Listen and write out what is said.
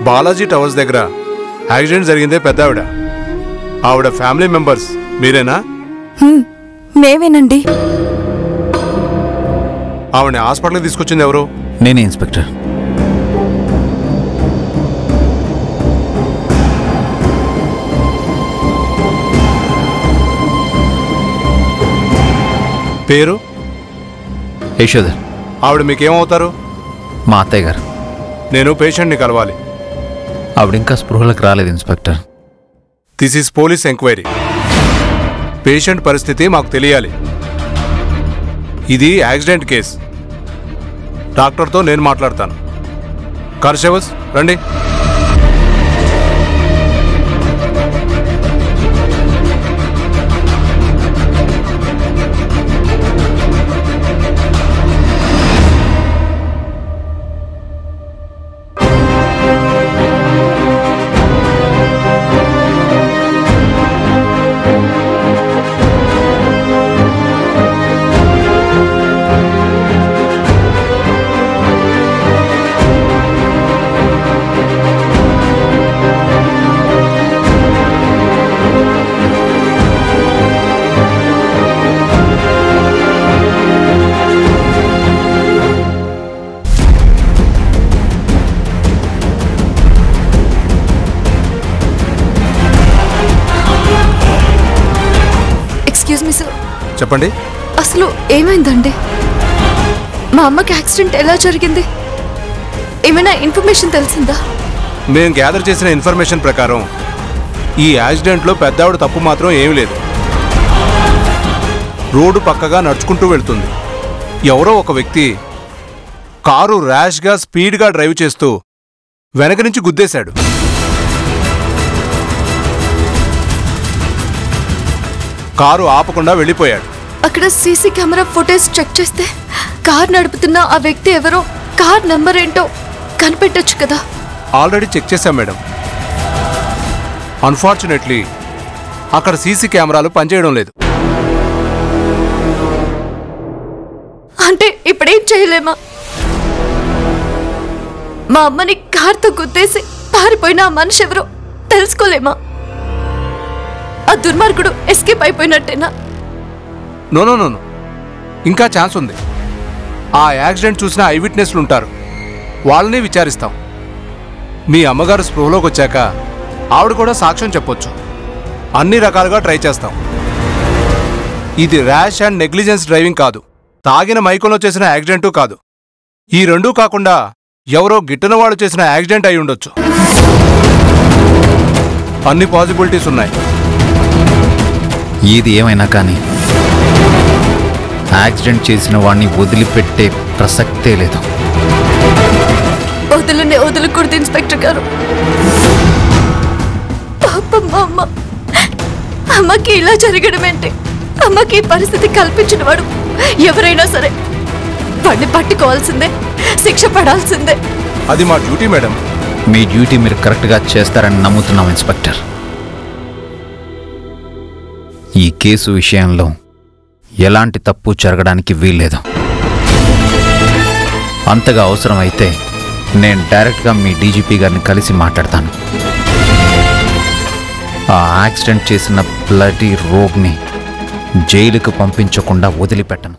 Balaji towers దగ్గర accident జరిగిందే పెద్ద ఆవిడ ఆవిడ ఫ్యామిలీ మెంబర్స్ మీరేనా హ్మ్, మేమేనండి ఆవిడని హాస్పిటల్కి తీసుకొచ్చింది ఎవరు నేనే ఇన్స్పెక్టర్ పేరు యశోధర్ ఆవిడ మీకేమవుతారు మా అత్తయ్య గారు నేను పేషెంట్ని కలవాలి ఆవిడ ఇంకా స్పృహలకు రాలేదు inspector this is police enquiry patient పరిస్థితి మాకు తెలియాలి ఇది యాక్సిడెంట్ కేస్ డాక్టర్తో నేను మాట్లాడతాను కర్షవస్ రండి ఎక్స్క్యూజ్ మీ సార్ చెప్పండి అసలు ఏమైందండి మా అమ్మకి యాక్సిడెంట్ ఎలా జరిగింది ఏమైనా ఇన్ఫర్మేషన్ తెలిసిందా మేము గ్యాదర్ చేసిన ఇన్ఫర్మేషన్ ప్రకారం ఈ యాక్సిడెంట్లో పెద్దావిడ తప్పు మాత్రం ఏమీ లేదు రోడ్డు పక్కగా నడుచుకుంటూ వెళ్తుంది ఎవరో ఒక వ్యక్తి కారు ర్యాష్గా స్పీడ్గా డ్రైవ్ చేస్తూ వెనక నుంచి గుద్దేశాడు కారు ఆపకుండా వెళ్ళిపోయాడు అక్కడ సీసీ కెమెరా ఫుటేజ్ చెక్ చేస్తే కార్ నడుపుతున్న ఆ వ్యక్తి ఎవరో కార్ నెంబర్ ఏంటో కనిపెట్టొచ్చు కదా ఆల్రెడీ చెక్ చేశాం మేడం అన్ఫార్చునేట్లీ అక్కడ సీసీ కెమెరాలు పనిచేయడం లేదు అంటే ఇప్పుడేం చేయలేమా మా అమ్మని కార్తో గుద్దేసి పారిపోయిన ఆ మనిషి ఎవరో తెలుసుకోలేమా ఆ దుర్మార్గుడు ఎస్కేప్ అయిపోయినట్టేనా నో నో నో నో. ఇంకా ఛాన్స్ ఉంది ఆ యాక్సిడెంట్ చూసిన ఐ విట్నెస్లు ఉంటారు వాళ్ళని విచారిస్తాం మీ అమ్మగారు స్పృహలోకి వచ్చాక ఆవిడ కూడా సాక్ష్యం చెప్పొచ్చు అన్ని రకాలుగా ట్రై చేస్తాం ఇది ర్యాష్ అండ్ నెగ్లిజెన్స్ డ్రైవింగ్ కాదు తాగిన మైకంలో చేసిన యాక్సిడెంటు కాదు ఈ రెండూ కాకుండా ఎవరో గిట్టన వాడు చేసిన యాక్సిడెంట్ అయి ఉండొచ్చు అన్ని పాసిబిలిటీస్ ఉన్నాయి ఏది ఏమైనా కానీ యాక్సిడెంట్ చేసిన వాడిని వదిలిపెట్టే ప్రసక్తే లేదు వదులనే వదలకూడదు ఇన్స్పెక్టర్ గారు పాపం మా అమ్మ అమ్మకి ఇలా జరగడం ఏంటి అమ్మకి ఈ పరిస్థితి కల్పించిన వాడు ఎవరైనా సరే వాడిని పట్టుకోవాల్సిందే శిక్ష పడాల్సిందే అది మా డ్యూటీ మేడం మీ డ్యూటీ మీరు కరెక్ట్గా చేస్తారని నమ్ముతున్నాం ఇన్స్పెక్టర్ ఈ కేసు విషయంలో ఎలాంటి తప్పు జరగడానికి వీల్లేదు అంతగా అవసరమైతే నేను డైరెక్ట్గా మీ డీజీపీ గారిని కలిసి మాట్లాడతాను ఆ యాక్సిడెంట్ చేసిన బ్లడీ రోగ్ని జైలుకు పంపించకుండా వదిలిపెట్టను